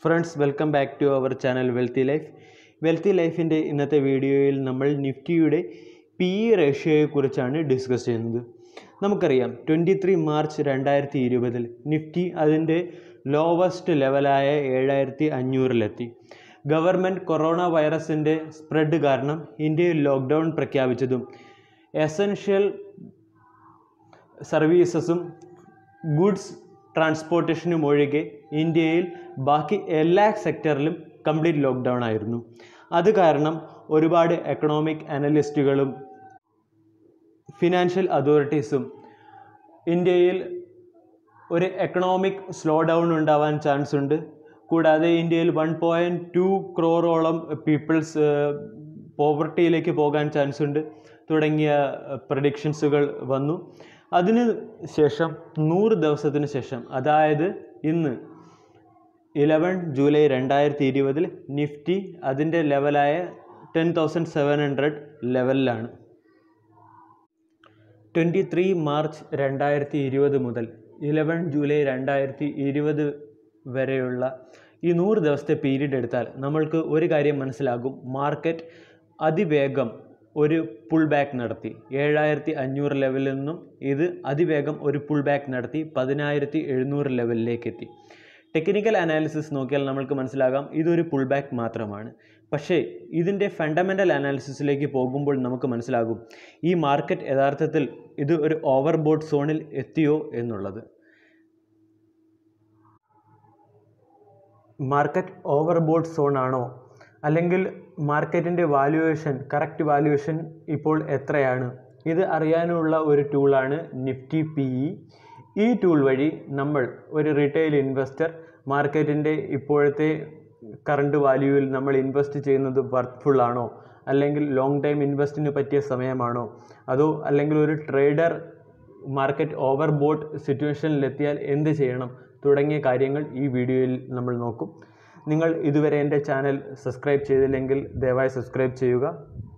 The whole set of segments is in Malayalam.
friends welcome back to our channel wealthy life wealthy ലൈഫിൻ്റെ ഇന്നത്തെ വീഡിയോയിൽ നമ്മൾ നിഫ്റ്റിയുടെ പി ഇ റേഷ്യോയെക്കുറിച്ചാണ് ഡിസ്കസ് ചെയ്യുന്നത് നമുക്കറിയാം ട്വൻറ്റി ത്രീ മാർച്ച് രണ്ടായിരത്തി ഇരുപതിൽ നിഫ്റ്റി അതിൻ്റെ ലോവസ്റ്റ് ലെവലായ ഏഴായിരത്തി അഞ്ഞൂറിലെത്തി ഗവൺമെൻറ് കൊറോണ വൈറസിൻ്റെ സ്പ്രെഡ് കാരണം ഇന്ത്യയിൽ ലോക്ക്ഡൗൺ പ്രഖ്യാപിച്ചതും എസൻഷ്യൽ സർവീസസും ഗുഡ്സ് ട്രാൻസ്പോർട്ടേഷനും ഒഴികെ ഇന്ത്യയിൽ ബാക്കി എല്ലാ സെക്ടറിലും കംപ്ലീറ്റ് ലോക്ക്ഡൗൺ ആയിരുന്നു അത് കാരണം ഒരുപാട് എക്കണോമിക് അനലിസ്റ്റുകളും ഫിനാൻഷ്യൽ അതോറിറ്റീസും ഇന്ത്യയിൽ ഒരു എക്കണോമിക് സ്ലോ ഡൗൺ ഉണ്ടാവാൻ ചാൻസ് ഉണ്ട് കൂടാതെ ഇന്ത്യയിൽ വൺ പോയിൻറ്റ് ടു ക്രോറോളം പീപ്പിൾസ് പോവർട്ടിയിലേക്ക് പോകാൻ ചാൻസ് ഉണ്ട് തുടങ്ങിയ പ്രഡിക്ഷൻസുകൾ വന്നു അതിന് ശേഷം നൂറ് ദിവസത്തിന് ശേഷം അതായത് ഇന്ന് ഇലവൻ ജൂലൈ രണ്ടായിരത്തി ഇരുപതിൽ നിഫ്റ്റി അതിൻ്റെ ലെവലായ ടെൻ തൗസൻഡ് സെവൻ ഹൺഡ്രഡ് ലെവലിലാണ് ട്വൻറ്റി ത്രീ മാർച്ച് രണ്ടായിരത്തി ഇരുപത് മുതൽ ഇലവൻ ജൂലൈ രണ്ടായിരത്തി ഇരുപത് വരെയുള്ള ഈ നൂറ് ദിവസത്തെ പീരീഡ് എടുത്താൽ നമ്മൾക്ക് ഒരു കാര്യം മനസ്സിലാകും മാർക്കറ്റ് അതിവേഗം ഒരു പുൾ ബാക്ക് നടത്തി ഏഴായിരത്തി അഞ്ഞൂറ് ലെവലിൽ നിന്നും ഇത് അതിവേഗം ഒരു പുൾ ബാക്ക് നടത്തി പതിനായിരത്തി എഴുന്നൂറ് ലെവലിലേക്ക് എത്തി ടെക്നിക്കൽ അനാലിസിസ് നോക്കിയാൽ നമ്മൾക്ക് മനസ്സിലാകാം ഇതൊരു പുൾ ബാക്ക് മാത്രമാണ് പക്ഷേ ഇതിൻ്റെ ഫണ്ടമെൻ്റൽ അനാലിസിസിലേക്ക് പോകുമ്പോൾ നമുക്ക് മനസ്സിലാകും ഈ മാർക്കറ്റ് യഥാർത്ഥത്തിൽ ഇത് ഒരു ഓവർ ബോട്ട് സോണിൽ എത്തിയോ എന്നുള്ളത് മാർക്കറ്റ് ഓവർ ബോട്ട് സോൺ ആണോ അല്ലെങ്കിൽ മാർക്കറ്റിൻ്റെ വാല്യുവേഷൻ കറക്റ്റ് വാല്യുവേഷൻ ഇപ്പോൾ എത്രയാണ് ഇത് അറിയാനുള്ള ഒരു ടൂളാണ് നിഫ്റ്റി പി ഇ ഈ ടൂൾ വഴി നമ്മൾ ഒരു റീറ്റെയിൽ ഇൻവെസ്റ്റർ മാർക്കറ്റിൻ്റെ ഇപ്പോഴത്തെ കറണ്ട് വാല്യൂവിൽ നമ്മൾ ഇൻവെസ്റ്റ് ചെയ്യുന്നത് വർത്ത്ഫുൾ ആണോ അല്ലെങ്കിൽ ലോങ് ടൈം ഇൻവെസ്റ്റിന് പറ്റിയ സമയമാണോ അതോ അല്ലെങ്കിൽ ഒരു ട്രേഡർ മാർക്കറ്റ് ഓവർ ബോട്ട് സിറ്റുവേഷനിലെത്തിയാൽ എന്ത് ചെയ്യണം തുടങ്ങിയ കാര്യങ്ങൾ ഈ വീഡിയോയിൽ നമ്മൾ നോക്കും നിങ്ങൾ ഇതുവരെ എൻ്റെ ചാനൽ സബ്സ്ക്രൈബ് ചെയ്തില്ലെങ്കിൽ ദയവായി സബ്സ്ക്രൈബ് ചെയ്യുക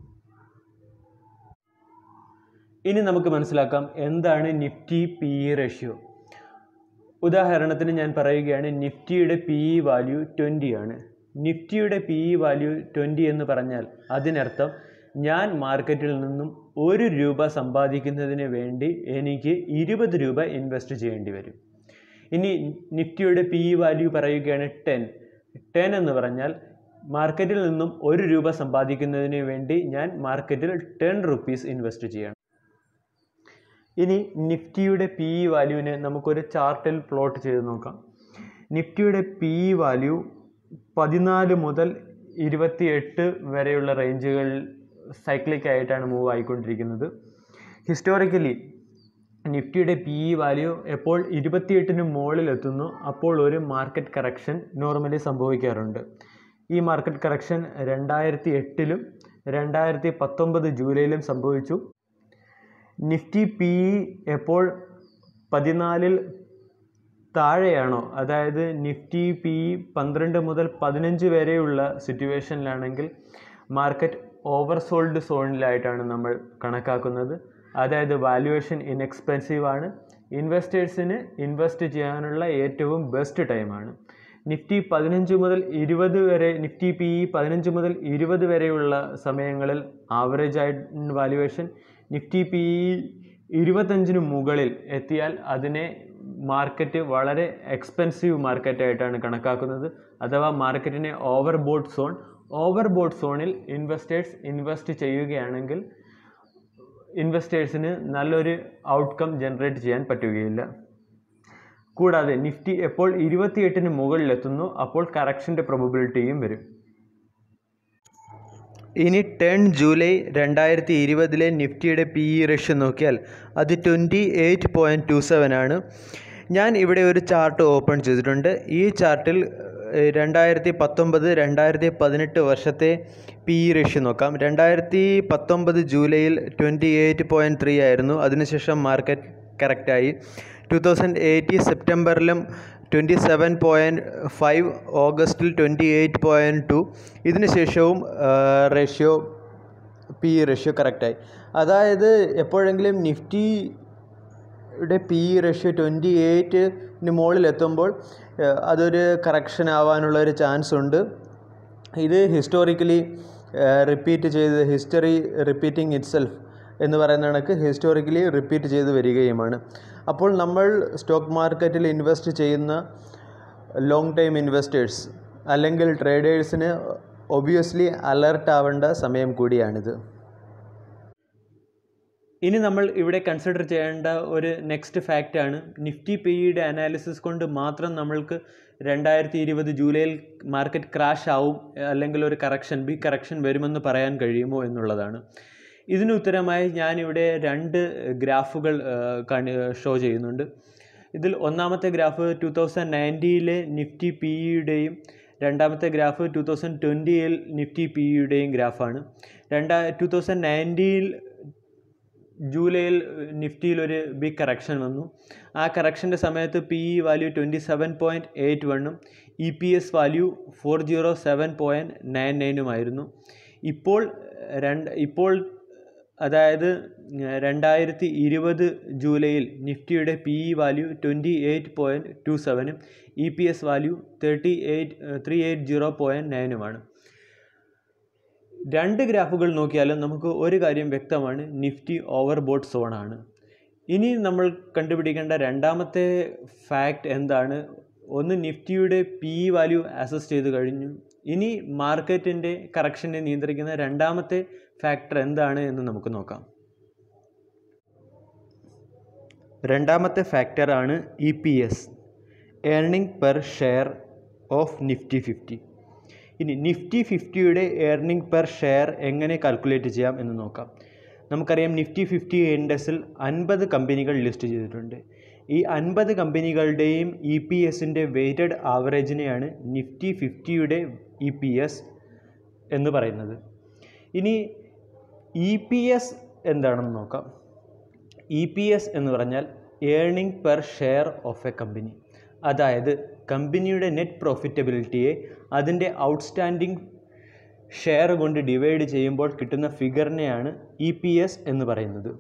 ഇനി നമുക്ക് മനസ്സിലാക്കാം എന്താണ് നിഫ്റ്റി പി ഇ റേഷ്യോ ഉദാഹരണത്തിന് ഞാൻ പറയുകയാണ് നിഫ്റ്റിയുടെ പി ഇ വാല്യൂ ട്വൻറ്റി ആണ് നിഫ്റ്റിയുടെ പി ഇ വാല്യൂ ട്വൻറ്റി എന്ന് പറഞ്ഞാൽ അതിനർത്ഥം ഞാൻ മാർക്കറ്റിൽ നിന്നും ഒരു രൂപ സമ്പാദിക്കുന്നതിന് വേണ്ടി എനിക്ക് ഇരുപത് രൂപ ഇൻവെസ്റ്റ് ചെയ്യേണ്ടി വരും ഇനി നിഫ്റ്റിയുടെ പി ഇ വാല്യൂ പറയുകയാണ് ടെൻ ടെൻ എന്ന് പറഞ്ഞാൽ മാർക്കറ്റിൽ നിന്നും ഒരു രൂപ സമ്പാദിക്കുന്നതിന് വേണ്ടി ഞാൻ മാർക്കറ്റിൽ ടെൻ റുപ്പീസ് ഇൻവെസ്റ്റ് ചെയ്യണം ഇനി നിഫ്റ്റിയുടെ പി ഇ വാല്യൂവിനെ നമുക്കൊരു ചാർട്ടിൽ പ്ലോട്ട് ചെയ്ത് നോക്കാം നിഫ്റ്റിയുടെ പി ഇ വാല്യൂ പതിനാല് മുതൽ ഇരുപത്തിയെട്ട് വരെയുള്ള റേഞ്ചുകളിൽ സൈക്ലിക് ആയിട്ടാണ് മൂവ് ആയിക്കൊണ്ടിരിക്കുന്നത് ഹിസ്റ്റോറിക്കലി നിഫ്റ്റിയുടെ പി ഇ വാല്യൂ എപ്പോൾ ഇരുപത്തിയെട്ടിന് മുകളിൽ എത്തുന്നു അപ്പോൾ ഒരു മാർക്കറ്റ് കറക്ഷൻ നോർമലി സംഭവിക്കാറുണ്ട് ഈ മാർക്കറ്റ് കറക്ഷൻ രണ്ടായിരത്തി എട്ടിലും രണ്ടായിരത്തി പത്തൊമ്പത് ജൂലൈയിലും സംഭവിച്ചു നിഫ്റ്റി പി ഇ എപ്പോൾ പതിനാലിൽ താഴെയാണോ അതായത് നിഫ്റ്റി പി ഇ പന്ത്രണ്ട് മുതൽ പതിനഞ്ച് വരെയുള്ള സിറ്റുവേഷനിലാണെങ്കിൽ മാർക്കറ്റ് ഓവർ സോൾഡ് സോണിലായിട്ടാണ് നമ്മൾ കണക്കാക്കുന്നത് അതായത് വാല്യുവേഷൻ ഇൻഎക്സ്പെൻസീവ് ആണ് ഇൻവെസ്റ്റേഴ്സിന് ഇൻവെസ്റ്റ് ചെയ്യാനുള്ള ഏറ്റവും ബെസ്റ്റ് ടൈമാണ് നിഫ്റ്റി പതിനഞ്ച് മുതൽ ഇരുപത് വരെ നിഫ്റ്റി പി ഇ പതിനഞ്ച് മുതൽ ഇരുപത് വരെയുള്ള സമയങ്ങളിൽ ആവറേജ് ആയി വാല്യുവേഷൻ നിഫ്റ്റി പി ഇ ഇരുപത്തഞ്ചിന് മുകളിൽ എത്തിയാൽ അതിനെ മാർക്കറ്റ് വളരെ എക്സ്പെൻസീവ് മാർക്കറ്റായിട്ടാണ് കണക്കാക്കുന്നത് അഥവാ മാർക്കറ്റിനെ over bought zone over bought സോണിൽ ഇൻവെസ്റ്റേഴ്സ് ഇൻവെസ്റ്റ് ചെയ്യുകയാണെങ്കിൽ ഇൻവെസ്റ്റേഴ്സിന് നല്ലൊരു ഔട്ട്കം ജനറേറ്റ് ചെയ്യാൻ പറ്റുകയില്ല കൂടാതെ നിഫ്റ്റി എപ്പോൾ ഇരുപത്തിയെട്ടിന് മുകളിലെത്തുന്നു അപ്പോൾ കറക്ഷൻ്റെ പ്രൊബബിലിറ്റിയും വരും ഇനി ടെൻ ജൂലൈ രണ്ടായിരത്തി ഇരുപതിലെ നിഫ്റ്റിയുടെ പി ഇ റേഷ്യോ നോക്കിയാൽ അത് twenty eight point two seven ആണ് ഞാൻ ഇവിടെ ഒരു ചാർട്ട് ഓപ്പൺ ചെയ്തിട്ടുണ്ട് ഈ ചാർട്ടിൽ രണ്ടായിരത്തി പത്തൊമ്പത് രണ്ടായിരത്തി പതിനെട്ട് വർഷത്തെ പി ഇ റേഷ്യോ നോക്കാം രണ്ടായിരത്തി പത്തൊമ്പത് ജൂലൈയിൽ ട്വൻറ്റി എയ്റ്റ് പോയിൻറ്റ് ത്രീ ആയിരുന്നു അതിനുശേഷം മാർക്കറ്റ് കറക്റ്റായി ടു തൗസൻഡ് എയ്റ്റി സെപ്റ്റംബറിലും ട്വൻറ്റി സെവൻ പോയിൻറ്റ് ഫൈവ് ഓഗസ്റ്റിൽ ട്വൻറ്റി എയ്റ്റ് പോയിൻറ്റ് ടു ഇതിന് ശേഷവും റേഷ്യോ പി ഇ റേഷ്യോ കറക്റ്റായി അതായത് എപ്പോഴെങ്കിലും നിഫ്റ്റിയുടെ P E ratio twenty eight ന് മുകളിലെത്തുമ്പോൾ ഏഹ്, അതൊരു കറക്ഷൻ ആവാനുള്ള ഒരു ചാൻസ് ഉണ്ട് ഇത് ഹിസ്റ്റോറിക്കലി റിപ്പീറ്റ് ചെയ്ത് ഹിസ്റ്ററി റിപ്പീറ്റിംഗ് ഇറ്റ്സെൽഫ് എന്ന് പറയുന്ന കണക്ക് ഹിസ്റ്റോറിക്കലി റിപ്പീറ്റ് ചെയ്ത് വരികയുമാണ് അപ്പോൾ നമ്മൾ സ്റ്റോക്ക് മാർക്കറ്റിൽ ഇൻവെസ്റ്റ് ചെയ്യുന്ന ലോങ് ടൈം ഇൻവെസ്റ്റേഴ്സ് അല്ലെങ്കിൽ ട്രേഡേഴ്സിന് ഒബിയസ്ലി അലർട്ട് ആവേണ്ട സമയം കൂടിയാണിത് ഇനി നമ്മൾ ഇവിടെ കൺസിഡർ ചെയ്യേണ്ട ഒരു നെക്സ്റ്റ് ഫാക്റ്റാണ് നിഫ്റ്റി പി ഇയുടെ അനാലിസിസ് കൊണ്ട് മാത്രം നമ്മൾക്ക് രണ്ടായിരത്തി ഇരുപത് ജൂലൈയിൽ മാർക്കറ്റ് ക്രാഷ് ആവും അല്ലെങ്കിൽ ഒരു കറക്ഷൻ ബിഗ് കറക്ഷൻ വരുമെന്ന് പറയാൻ കഴിയുമോ എന്നുള്ളതാണ് ഇതിന് ഉത്തരമായി ഞാനിവിടെ രണ്ട് ഗ്രാഫുകൾ കാണി ഷോ ചെയ്യുന്നുണ്ട് ഇതിൽ ഒന്നാമത്തെ ഗ്രാഫ് ടു തൗസൻഡ് നയൻറ്റിയിലെ നിഫ്റ്റി പി ഇയുടെയും രണ്ടാമത്തെ ഗ്രാഫ് ടു തൗസൻഡ് ട്വൻറ്റിയിൽ നിഫ്റ്റി പി ഇയുടെയും ഗ്രാഫാണ് രണ്ടാ ടു തൗസൻഡ് നയൻറ്റിയിൽ ജൂലൈയിൽ നിഫ്റ്റിയിൽ ഒരു ബിഗ് കറക്ഷൻ വന്നു ആ കറക്ഷൻ്റെ സമയത്ത് P E value twenty seven point eight വണ്ണും E P S value four zero seven point nine നയനുമായിരുന്നു ഇപ്പോൾ രണ്ട് ഇപ്പോൾ അതായത് രണ്ടായിരത്തി ഇരുപത് ജൂലൈയിൽ നിഫ്റ്റിയുടെ P E value twenty eight point two സെവനും E P S value thirty eight three eight zero point നയനുമാണ് രണ്ട് ഗ്രാഫുകൾ നോക്കിയാലും നമുക്ക് ഒരു കാര്യം വ്യക്തമാണ് നിഫ്റ്റി ഓവർ ബോട്ട് സോണാണ് ഇനി നമ്മൾ കണ്ടുപിടിക്കേണ്ട രണ്ടാമത്തെ ഫാക്റ്റ് എന്താണ് ഒന്ന് നിഫ്റ്റിയുടെ പി ഇ വാല്യൂ അസസ് ചെയ്ത് കഴിഞ്ഞു ഇനി മാർക്കറ്റിൻ്റെ കറക്ഷനെ നിയന്ത്രിക്കുന്ന രണ്ടാമത്തെ ഫാക്ടർ എന്താണ് എന്ന് നമുക്ക് നോക്കാം രണ്ടാമത്തെ ഫാക്ടറാണ് E P S earning per share of Nifty fifty ഇനി നിഫ്റ്റി ഫിഫ്റ്റിയുടെ ഏർണിംഗ് പെർ ഷെയർ എങ്ങനെ കാൽക്കുലേറ്റ് ചെയ്യാം എന്ന് നോക്കാം നമുക്കറിയാം നിഫ്റ്റി ഫിഫ്റ്റി ഇൻഡെക്സിൽ അൻപത് കമ്പനികൾ ലിസ്റ്റ് ചെയ്തിട്ടുണ്ട് ഈ അൻപത് കമ്പനികളുടെയും ഇ പി എസിൻ്റെ വെയ്റ്റഡ് ആവറേജിനെയാണ് നിഫ്റ്റി ഫിഫ്റ്റിയുടെ ഇ പി എസ് എന്ന് പറയുന്നത് ഇനി ഇ പി എസ് എന്താണെന്ന് നോക്കാം ഇ പി എസ് എന്ന് പറഞ്ഞാൽ earning per share of a company അതായത് കമ്പനിയുടെ നെറ്റ് പ്രോഫിറ്റബിലിറ്റിയെ അതിൻ്റെ ഔട്ട്സ്റ്റാൻഡിംഗ് ഷെയർ കൊണ്ട് ഡിവൈഡ് ചെയ്യുമ്പോൾ കിട്ടുന്ന ഫിഗറിനെയാണ് ഇ പി എസ് എന്ന് പറയുന്നത്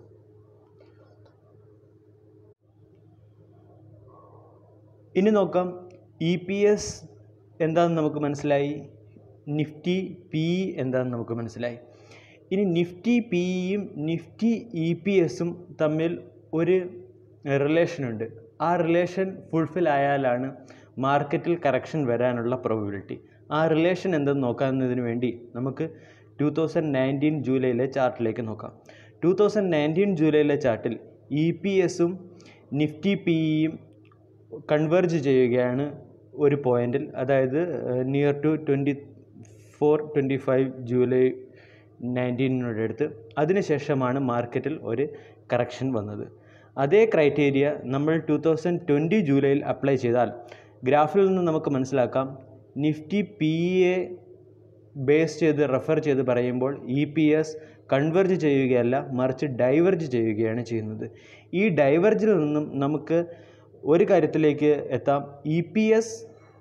ഇനി നോക്കാം ഇ പി എസ് എന്താണെന്ന് നമുക്ക് മനസ്സിലായി നിഫ്റ്റി പി എന്താണെന്ന് നമുക്ക് മനസ്സിലായി ഇനി നിഫ്റ്റി പി ഇയും നിഫ്റ്റി ഇ പി എസും തമ്മിൽ ഒരു റിലേഷനുണ്ട് ആ റിലേഷൻ ഫുൾഫിൽ ആയാലാണ് മാർക്കറ്റിൽ കറക്ഷൻ വരാനുള്ള പ്രോബിലിറ്റി ആ റിലേഷൻ എന്തെന്ന് നോക്കാവുന്നതിന് വേണ്ടി നമുക്ക് ടു തൗസൻഡ് നയൻറ്റീൻ ജൂലൈയിലെ ചാർട്ടിലേക്ക് നോക്കാം ടു തൗസൻഡ് നയൻറ്റീൻ ജൂലൈയിലെ ചാർട്ടിൽ ഇ പി എസും നിഫ്റ്റി പി ഇയും കൺവേർജ് ചെയ്യുകയാണ് ഒരു പോയിന്റിൽ അതായത് near to twenty four twenty five July നയൻറ്റീനോട് അടുത്ത് അതിനുശേഷമാണ് മാർക്കറ്റിൽ ഒരു കറക്ഷൻ വന്നത് അതേ ക്രൈറ്റീരിയ നമ്മൾ ടു തൗസൻഡ് ട്വൻറ്റി ജൂലൈയിൽ അപ്ലൈ ചെയ്താൽ ഗ്രാഫിൽ നിന്ന് നമുക്ക് മനസ്സിലാക്കാം നിഫ്റ്റി പി എ ബേസ് ചെയ്ത് റെഫർ ചെയ്ത് പറയുമ്പോൾ ഇ പി എസ് കൺവെർജ് ചെയ്യുകയല്ല മറിച്ച് ഡൈവർജ് ചെയ്യുകയാണ് ചെയ്യുന്നത് ഈ ഡൈവർജിൽ നിന്നും നമുക്ക് ഒരു കാര്യത്തിലേക്ക് എത്താം ഇ പി എസ്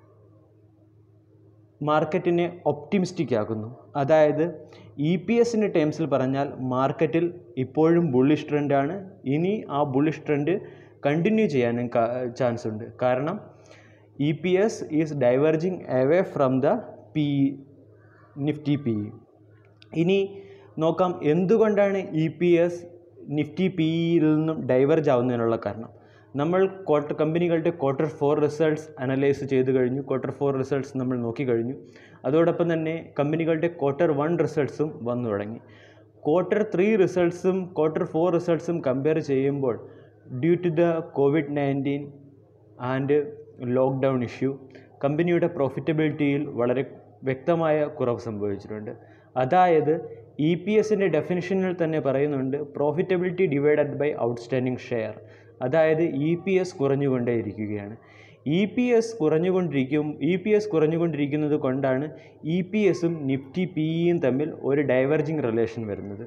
മാർക്കറ്റിനെ ഒപ്റ്റിമിസ്റ്റിക് ആക്കുന്നു അതായത് ഇ പി എസിൻ്റെ ടേംസിൽ പറഞ്ഞാൽ മാർക്കറ്റിൽ ഇപ്പോഴും ബുള്ളിഷ് ട്രെൻഡാണ് ഇനി ആ ബുള്ളിഷ് ട്രെൻഡ് കണ്ടിന്യൂ ചെയ്യാനും ചാൻസ് ഉണ്ട് കാരണം E P S is diverging away from the P Nifty P ഇനി നോക്കാം എന്തുകൊണ്ടാണ് ഇ പി എസ് നിഫ്റ്റി പിയിൽ നിന്നും ഡൈവർജ് ആവുന്നതിനുള്ള കാരണം നമ്മൾ ക്വാർട്ടർ കമ്പനികളുടെ ക്വാർട്ടർ ഫോർ റിസൾട്ട്സ് അനലൈസ് ചെയ്ത് കഴിഞ്ഞു ക്വാർട്ടർ ഫോർ റിസൾട്ട്സ് നമ്മൾ നോക്കിക്കഴിഞ്ഞു അതോടൊപ്പം തന്നെ കമ്പനികളുടെ ക്വാർട്ടർ വൺ റിസൾട്ട്സും വന്നു തുടങ്ങി ക്വാർട്ടർ ത്രീ റിസൾട്ട്സും ക്വാർട്ടർ ഫോർ റിസൾട്ട്സും കമ്പയർ ചെയ്യുമ്പോൾ due to the Covid nineteen and lockdown issue കമ്പനിയുടെ പ്രോഫിറ്റബിലിറ്റിയിൽ വളരെ വ്യക്തമായ കുറവ് സംഭവിച്ചിട്ടുണ്ട് അതായത് ഇ പി എസിൻ്റെ ഡെഫിനിഷനിൽ തന്നെ പറയുന്നുണ്ട് profitability divided by outstanding share അതായത് ഇ പി എസ് കുറഞ്ഞുകൊണ്ടേയിരിക്കുകയാണ് ഇ പി എസ് കുറഞ്ഞുകൊണ്ടിരിക്കും ഇ പി എസ് കുറഞ്ഞുകൊണ്ടിരിക്കുന്നത് കൊണ്ടാണ് ഇ പി എസും നിഫ്റ്റി പി ഇയും തമ്മിൽ ഒരു ഡൈവർജിങ് റിലേഷൻ വരുന്നത്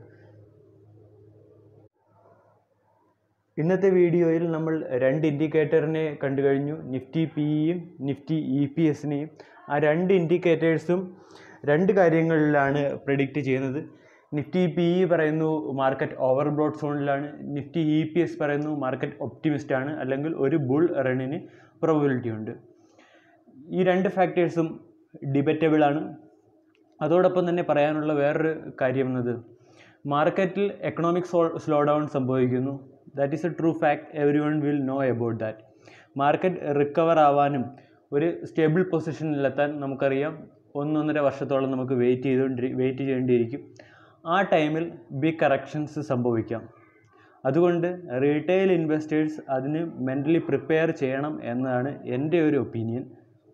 ഇന്നത്തെ വീഡിയോയിൽ നമ്മൾ രണ്ട് ഇൻഡിക്കേറ്ററിനെ കണ്ടു കഴിഞ്ഞു നിഫ്റ്റി പി ഇയും നിഫ്റ്റി ഇ പി എസിനെയും ആ രണ്ട് ഇൻഡിക്കേറ്റേഴ്സും രണ്ട് കാര്യങ്ങളിലാണ് പ്രിഡിക്റ്റ് ചെയ്യുന്നത് നിഫ്റ്റി പി ഇ പറയുന്നു മാർക്കറ്റ് ഓവർ ബ്രോഡ് സോണിലാണ് നിഫ്റ്റി ഇ പി എസ് പറയുന്നു മാർക്കറ്റ് ഒപ്റ്റിമിസ്റ്റ് ആണ് അല്ലെങ്കിൽ ഒരു ബുൾ റണ്ണിന് പ്രോബിലിറ്റി ഉണ്ട് ഈ രണ്ട് ഫാക്ടേഴ്സും ഡിബറ്റബിൾ ആണ് അതോടൊപ്പം തന്നെ പറയാനുള്ള വേറൊരു കാര്യം എന്നത് മാർക്കറ്റിൽ എക്കണോമിക് സ്ലോ ഡൗൺ സംഭവിക്കുന്നു that is a true fact every one will know about that market recover ആവാനും ഒരു സ്റ്റേബിൾ പൊസിഷനിലെത്താൻ നമുക്കറിയാം ഒന്നൊന്നര വർഷത്തോളം നമുക്ക് വെയിറ്റ് ചെയ്തുകൊണ്ടി വെയിറ്റ് ചെയ്യേണ്ടിയിരിക്കും ആ ടൈമിൽ ബിഗ് കറക്ഷൻസ് സംഭവിക്കാം അതുകൊണ്ട് റീറ്റെയിൽ ഇൻവെസ്റ്റേഴ്സ് അതിന് മെൻ്റലി പ്രിപ്പയർ ചെയ്യണം എന്നതാണ് എൻ്റെ ഒരു ഒപ്പീനിയൻ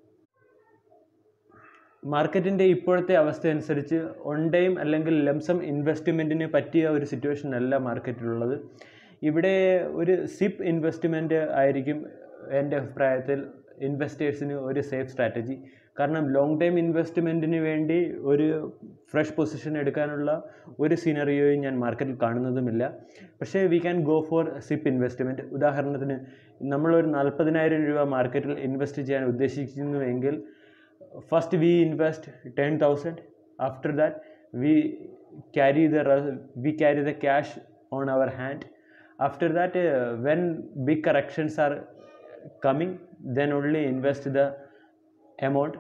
മാർക്കറ്റിൻ്റെ ഇപ്പോഴത്തെ അവസ്ഥ അനുസരിച്ച് ഓൺ ടൈം അല്ലെങ്കിൽ ലംസം ഇൻവെസ്റ്റ്മെൻറ്റിന് പറ്റിയ ഒരു സിറ്റുവേഷൻ അല്ല മാർക്കറ്റിലുള്ളത് ഇവിടെ ഒരു സിപ്പ് ഇൻവെസ്റ്റ്മെൻറ്റ് ആയിരിക്കും എൻ്റെ അഭിപ്രായത്തിൽ ഇൻവെസ്റ്റേഴ്സിന് ഒരു സേഫ് സ്ട്രാറ്റജി കാരണം ലോങ് ടൈം ഇൻവെസ്റ്റ്മെൻറ്റിന് വേണ്ടി ഒരു ഫ്രഷ് പൊസിഷൻ എടുക്കാനുള്ള ഒരു സീനറിയോയും ഞാൻ മാർക്കറ്റിൽ കാണുന്നതുമില്ല പക്ഷേ we can go for SIP investment ഉദാഹരണത്തിന് നമ്മളൊരു നാൽപ്പതിനായിരം രൂപ മാർക്കറ്റിൽ ഇൻവെസ്റ്റ് ചെയ്യാൻ ഉദ്ദേശിക്കുന്നുവെങ്കിൽ first we invest ten thousand after that we carry the we carry the cash on our hand after that when big corrections are coming then only invest the amount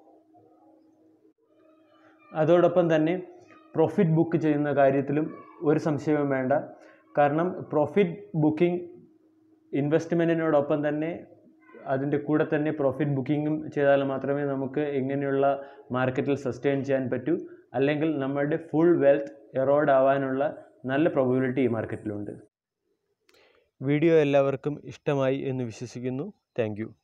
അതോടൊപ്പം തന്നെ പ്രോഫിറ്റ് ബുക്ക് ചെയ്യുന്ന കാര്യത്തിലും ഒരു സംശയവും വേണ്ട കാരണം പ്രോഫിറ്റ് ബുക്കിംഗ് ഇൻവെസ്റ്റ്മെൻറ്റിനോടൊപ്പം തന്നെ അതിൻ്റെ കൂടെ തന്നെ പ്രോഫിറ്റ് ബുക്കിങ്ങും ചെയ്താൽ മാത്രമേ നമുക്ക് ഇങ്ങനെയുള്ള മാർക്കറ്റിൽ സസ്റ്റെയിൻ ചെയ്യാൻ പറ്റൂ അല്ലെങ്കിൽ നമ്മളുടെ ഫുൾ വെൽത്ത് എറോഡ് ആവാനുള്ള നല്ല പ്രോബിലിറ്റി ഈ മാർക്കറ്റിലുണ്ട് വീഡിയോ എല്ലാവർക്കും ഇഷ്ടമായി എന്ന് വിശ്വസിക്കുന്നു താങ്ക്